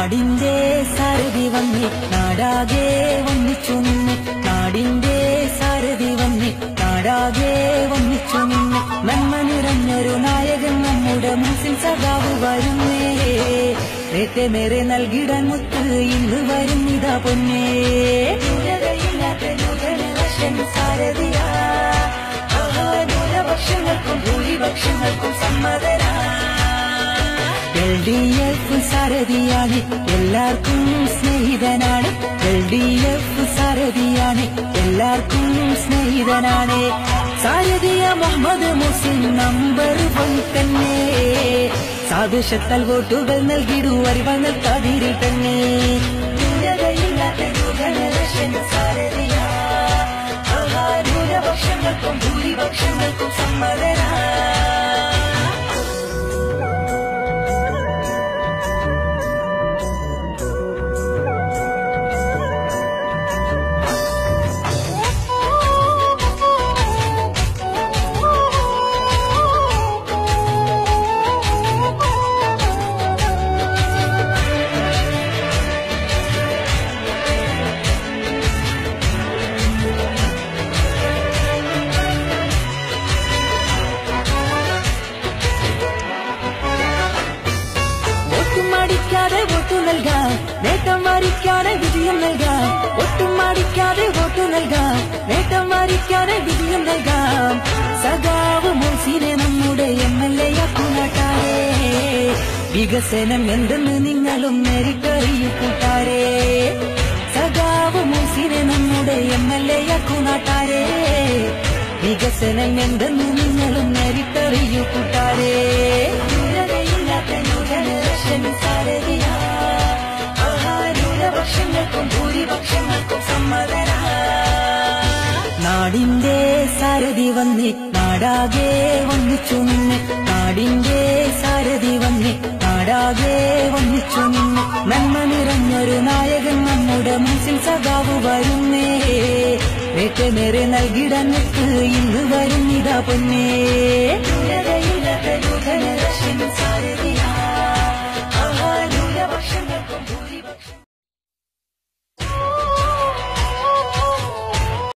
നാടിന്റെ സാരഥി വന്നി നാടാകെ ഒന്നിച്ചു നിന്ന് നാടിന്റെ സാരഥി വന്നി നാടാകെ ഒന്നിച്ചു നിന്ന് നന്മ നിറഞ്ഞൊരു നായകൻ നമ്മുടെ മുൻസിൽ സഖാവ് വരുന്നേ ഏറ്റമേറെ നൽകിടാൻ മുത്ത് ഇന്ന് വരുന്നിതാ പൊന്നേ ഉലകയില്ലാത്ത ന്യൂജനറേഷൻ സാരഥിയാ ആഹാ, ന്യൂനപക്ഷങ്ങൾക്കും ഭൂരിപക്ഷങ്ങൾക്കും സമ്മതരാ എൽ ഡി എഫ് സാരഥിയാണ് എല്ലാവർക്കും സ്നേഹിതനാണ് എൽ ഡി എഫ് സാരഥിയാണ് എല്ലാവർക്കും സ്നേഹിതനാണ് സാരഥിയ മുഹമ്മദ് മുസ്ലിം നമ്പർ വൺ തന്നെ സാദൃശ്യത്താൽ വോട്ടുകൾ നൽകിടുവരിവ നൽകാതിരിൽ തന്നെ ന്യൂനതയില്ലാത്ത ന്യൂജനറേഷൻ സാരഥിയാ ആഹാ, ന്യൂനപക്ഷങ്ങൾക്കും ഭൂരിപക്ഷങ്ങൾക്കും സമ്മതനാ ഒട്ടും മടിക്കാതെ വോട്ടു നൽകാം നേട്ടം വാരിക്കാതെ വിജയം നൽകാം ഒട്ടും മടിക്കാതെ വോട്ടു നൽകാം നേട്ടം വാരിക്കാതെ വിജയം നൽകാം സഖാവ് മോസിനെ നമ്മുടെ എം എൽ എ കൂട്ടാരെ വികസനം എന്തെന്ന് നിങ്ങളും നേരിട്ടറിയൂ കൂട്ടാരെ സഖാവ് മോസിനെ നമ്മുടെ എം എൽ എ കൂട്ടാരെ വികസനം എന്തെന്ന് നിങ്ങളും നേരിട്ടറിയൂ കൂട്ടാരെ ന്യൂനതയില്ലാത്ത ന്യൂജനറേഷൻ സാരഥിയാ ആഹാ, ന്യൂനപക്ഷങ്ങൾക്കും ഭൂരിപക്ഷങ്ങൾക്കും സമ്മതരാ നാടിന്റെ സാരഥി വന്ന് നാടാകെ ഒന്നിച്ചു നിന്ന് നാടിന്റെ സാരഥി വന്ന് നാടാകെ ഒന്നിച്ചു നിന്ന് നന്മ നിറഞ്ഞൊരു നായകൻ നമ്മുടെ മുൻസിൽ സഖാവ് വരുന്നേ ഏറ്റമേറെ നൽകിടാൻ മുത്ത് ഇന്ന് വരുന്നിതാ പൊന്നേ